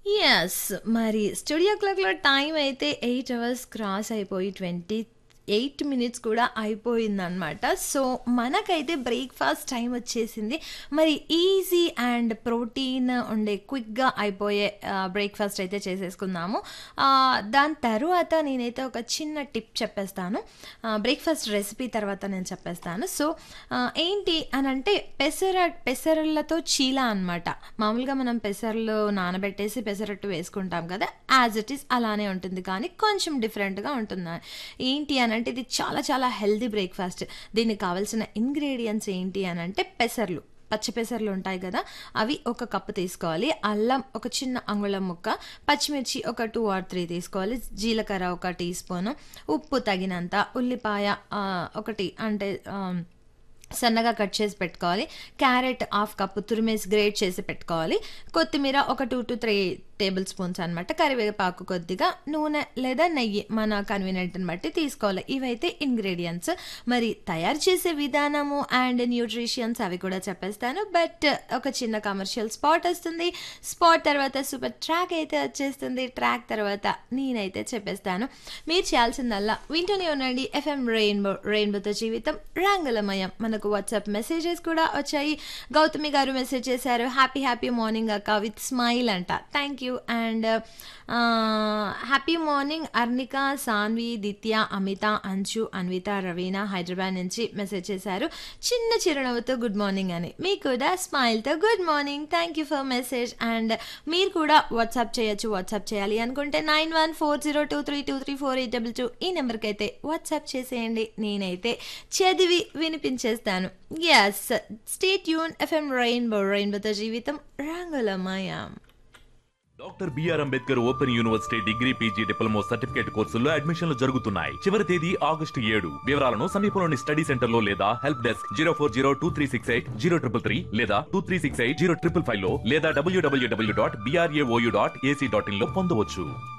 Yes. మరి studio క్లాక్‌లో time అయితే 8 అవర్స్ క్రాస్ అయిపోయి 28 మినిట్స్ కూడా అయిపోయిందనమాట. సో, మనకైతే బ్రేక్‌ఫాస్ట్ టైం వచ్చేసింది. మరి ఈజీ అండ్ ప్రోటీన్ ఉండే క్విక్‌గా అయిపోయే ఆహ్, బ్రేక్‌ఫాస్ట్ అయితే చేసేసుకుందాము. ఆహ్, దాని తరువాత నేనైతే ఒక చిన్న టిప్ చెప్పేస్తాను. ఆహ్, బ్రేక్‌ఫాస్ట్ రెసిపీ తర్వాత నేను చెప్పేస్తాను. సో, ఆహ్, ఏంటి అనంటే పెసర పెసరలతో చీలా అనమాట. మామూలుగా మనం పెసర్లు నానబెట్టేసి పెసరట్టు వేసుకుంటాం కదా! యాజ్ ఇట్ ఈజ్ అలానే ఉంటుంది. కానీ కొంచెం డిఫరెంట్‌గా ఉంటుంది. ఏంటి అనంటే ఇది చాలా చాలా హెల్తీ బ్రేక్‌ఫాస్ట్. దీనికి కావాల్సిన ఇంగ్రీడియెంట్స్ ఏంటి అనంటే పెసర్లు. పచ్చి పెసర్లు ఉంటాయి కదా! అవి ఒక కప్పు తీసుకోవాలి. అల్లం ఒక చిన్న అంగుళం ముక్క, పచ్చిమిర్చి ఒక 2 ఆర్ 3 తీసుకోవాలి. జీలకర్ర ఒక టీ స్పూను, ఉప్పు తగినంత, ఉల్లిపాయ ఆహ్, ఒకటి అంటే ఆహ్, సన్నగా కట్ చేసి పెట్టుకోవాలి. క్యారెట్ హాఫ్ కప్పు తురిమేసి గ్రేట్ చేసి పెట్టుకోవాలి. కొత్తిమీర ఒక 2-3 టేబుల్ స్పూన్స్ అనమాట. కరివేపాకు కొద్దిగా, నూనె లేదా నెయ్యి మన కన్వీనియంట్‌ని బట్టి తీసుకోవాలి. ఇవైతే ఇంగ్రీడియెంట్స్. మరి తయారు చేసే విధానము అండ్ న్యూట్రిషన్స్ అవి కూడా చెప్పేస్తాను. బట్ ఒక చిన్న కమర్షియల్ స్పాట్ వస్తుంది. స్పాట్ తర్వాత సూపర్ ట్రాక్ అయితే వచ్చేస్తుంది. ట్రాక్ తర్వాత నేనైతే చెప్పేస్తాను. మీరు చేయాల్సిందల్లా వింటూనే ఉండండి ఎఫ్ఎం రెయిన్బో. రెయిన్బోతో జీవితం రంగులమయం. మనకు వాట్సాప్ మెసేజెస్ కూడా వచ్చాయి. గౌతమి గారు మెసేజ్ చేశారు. హ్యాపీ హ్యాపీ మార్నింగ్ అక్క విత్ స్మైల్ అంట. Thank you. And ah, happy morning Arnika, Saanvi, Ditya, Amitha, Anshu, Anvitha, Raveena Hyderabad నుంచి మెసేజ్ చేశారు. చిన్న చిరునవ్వుతో గుడ్ మార్నింగ్ అని. మీకు కూడా స్మైల్‌తో good morning. Thank you for message. And మీరు కూడా వాట్సాప్ చేయొచ్చు. వాట్సాప్ చేయాలి అనుకుంటే 914023234822 ఈ నెంబర్‌కైతే వాట్సాప్ చేసేయండి. నేనైతే చదివి వినిపించేస్తాను. Yes. Stay tune FM Rainbow. రెయిన్బోతో జీవితం రంగులమయం. Doctor BR Ambedkar open university degree PG diploma certificate కోర్సుల్లో అడ్మిషన్లు జరుగుతున్నాయి చివరి తేదీ ఆగస్టు ఏడు వివరాలను సమీపంలోని స్టడీ సెంటర్ లో లేదా help desk zero four zero two three six eight zero triple three లేదా two three six eight zero triple five లో లేదా డబ్ల్యూడబ్ల్యూడబ్ల్యూ dot BRAOU dot AC dot in లో పొందవచ్చు